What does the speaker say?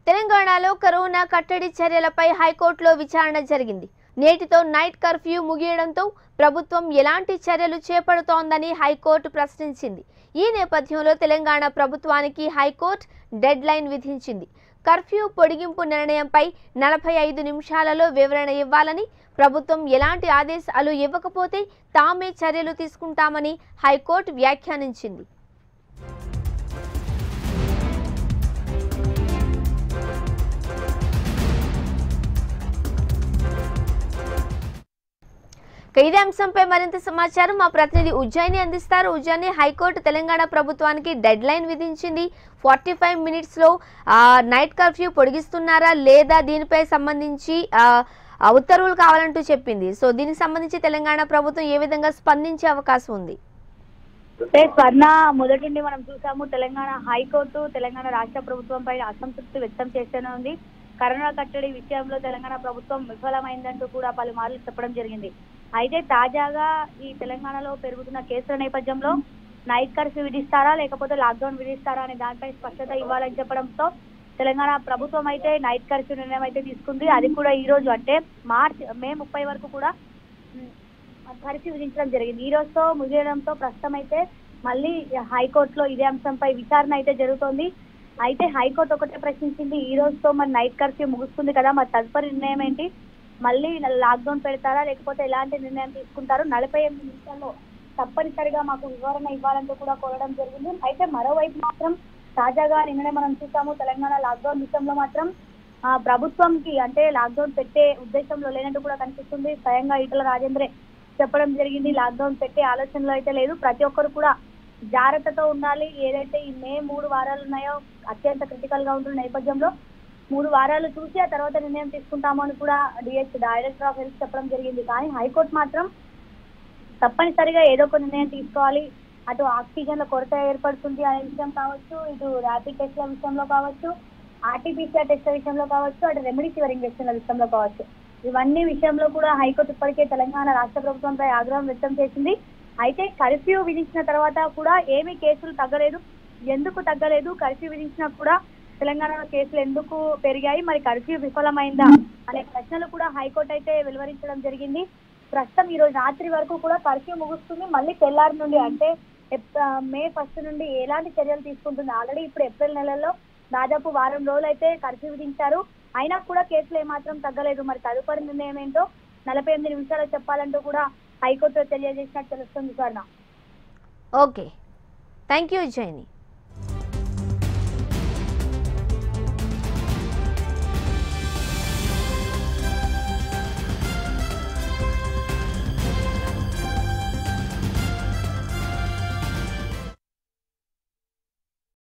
తెలంగాణలో కరోనా కట్టడి చర్యలపై హైకోర్టులో విచారణ జరిగింది నేటితో నైట్ కర్ఫ్యూ ముగియడంతో ప్రభుత్వం ఎలాంటి చర్యలు చేపడుతోందని హైకోర్టు ప్రశ్నించింది ఈ నేపథ్యంలో తెలంగాణ ప్రభుత్వానికి హైకోర్టు డెడ్ లైన్ విధించింది కర్ఫ్యూ పొడిగింపు నిర్ణయంపై నలభై ఐదు నిమిషాలలో వివరణ ఇవ్వాలని ప్రభుత్వం ఎలాంటి ఆదేశాలు ఇవ్వకపోతే తామే చర్యలు తీసుకుంటామని హైకోర్టు వ్యాఖ్యానించింది ఇక ఇదే అంశంపై మరింత సమాచారం మా ప్రతినిధి ఉజ్జయిని అందిస్తారు ఉజ్జయిని హైకోర్టు తెలంగాణ ప్రభుత్వానికి డెడ్ లైన్ విధించింది ఫార్టీ ఫైవ్ మినిట్స్లో నైట్ కర్ఫ్యూ పొడిగిస్తున్నారా లేదా దీనిపై సంబంధించి ఆ, ఆ, ఉత్తర్వులు కావాలంటూ చెప్పింది సో దీనికి సంబంధించి తెలంగాణ ప్రభుత్వం ఏ విధంగా స్పందించే అవకాశం ఉంది అంటే స్వర్ణ మొదటి నుండి మనం చూసాము తెలంగాణ హైకోర్టు తెలంగాణ రాష్ట్ర ప్రభుత్వం పైన అసంతృప్తి వ్యక్తం చేస్తూనే ఉంది కరోనా కట్టడి విషయంలో తెలంగాణ ప్రభుత్వం విఫలమైందంటూ కూడా పలుమార్లు చెప్పడం జరిగింది అయితే తాజాగా ఈ తెలంగాణలో పెరుగుతున్న కేసుల నేపథ్యంలో నైట్ కర్ఫ్యూ విధిస్తారా లేకపోతే లాక్డౌన్ విధిస్తారా అనే దానిపై స్పష్టత ఇవ్వాలని చెప్పడంతో తెలంగాణ ప్రభుత్వం అయితే నైట్ కర్ఫ్యూ నిర్ణయం అయితే తీసుకుంది అది కూడా ఈ రోజు అంటే మార్చ్ మే ముప్పై వరకు కూడా ఉమ్, కర్ఫ్యూ విధించడం జరిగింది ఈ రోజుతో ముగియడంతో ప్రస్తుతం అయితే మళ్ళీ హైకోర్టులో ఇదే అంశంపై విచారణ అయితే జరుగుతోంది అయితే హైకోర్టు ఒకటే ప్రశ్నించింది ఈ రోజుతో మరి నైట్ కర్ఫ్యూ ముగుస్తుంది కదా మరి తదుపరి నిర్ణయం ఏంటి మళ్ళీ లాక్డౌన్ పెడతారా లేకపోతే ఎలాంటి నిర్ణయం తీసుకుంటారు నలభై ఎనిమిది నిమిషాల్లో తప్పనిసరిగా మాకు వివరణ ఇవ్వాలంటూ కూడా కోరడం జరిగింది అయితే మరోవైపు మాత్రం తాజాగా నిన్ననే మనం చూసాము తెలంగాణ లాక్డౌన్ విషయంలో మాత్రం ఆ ప్రభుత్వంకి అంటే లాక్డౌన్ పెట్టే ఉద్దేశంలో లేనట్టు కూడా కనిపిస్తుంది స్వయంగా ఈటల రాజేంద్రే చెప్పడం జరిగింది లాక్డౌన్ పెట్టే ఆలోచనలో అయితే లేదు ప్రతి ఒక్కరు కూడా జాగ్రత్తతో ఉండాలి ఏదైతే ఈ మే మూడు వారాలు ఉన్నాయో అత్యంత క్రిటికల్ గా ఉంటున్న నేపథ్యంలో మూడు వారాలు చూసి ఆ తర్వాత నిర్ణయం తీసుకుంటాము అని కూడా డిఎస్ డైరెక్టర్ ఆఫ్ హెల్త్ చెప్పడం జరిగింది కానీ హైకోర్టు మాత్రం తప్పనిసరిగా ఏదో ఒక నిర్ణయం తీసుకోవాలి అటు ఆక్సిజన్ల కొరత ఏర్పడుతుంది అనే విషయం కావచ్చు ఇటు ర్యాపిడ్ టెస్ట్ల విషయంలో కావచ్చు ఆర్టీపీసీఆర్ టెస్ట్ల విషయంలో కావచ్చు అటు రెమెడీసివర్ ఇంజక్షన్ల విషయంలో కావచ్చు ఇవన్నీ విషయంలో కూడా హైకోర్టు ఇప్పటికే తెలంగాణ రాష్ట్ర ప్రభుత్వంపై ఆగ్రహం వ్యక్తం చేసింది అయితే కర్ఫ్యూ విధించిన తర్వాత కూడా ఏమీ కేసులు తగ్గలేదు ఎందుకు తగ్గలేదు కర్ఫ్యూ విధించినా కూడా తెలంగాణలో కేసులు ఎందుకు పెరిగాయి మరి కర్ఫ్యూ విఫలమైందా అనే ప్రశ్నలు కూడా హైకోర్టు అయితే వెలువరించడం జరిగింది ప్రస్తుతం ఈ రోజు రాత్రి వరకు కూడా కర్ఫ్యూ ముగుస్తుంది మళ్ళీ తెల్లారి నుండి అంటే ఎప్- మే ఫస్ట్ నుండి ఎలాంటి చర్యలు తీసుకుంటుంది ఆల్రెడీ ఇప్పుడు ఏప్రిల్ నెలలో దాదాపు వారం రోజులు అయితే కర్ఫ్యూ విధించారు అయినా కూడా కేసులు ఏమాత్రం తగ్గలేదు మరి తదుపరి నిర్ణయం ఏంటో నలభై ఎనిమిది నిమిషాలు చెప్పాలంటూ కూడా హైకోర్టు తెలియజేసినట్టు తెలుస్తుంది స్వర్ణ ఓకే థ్యాంక్ యూ ఉజ్జయిని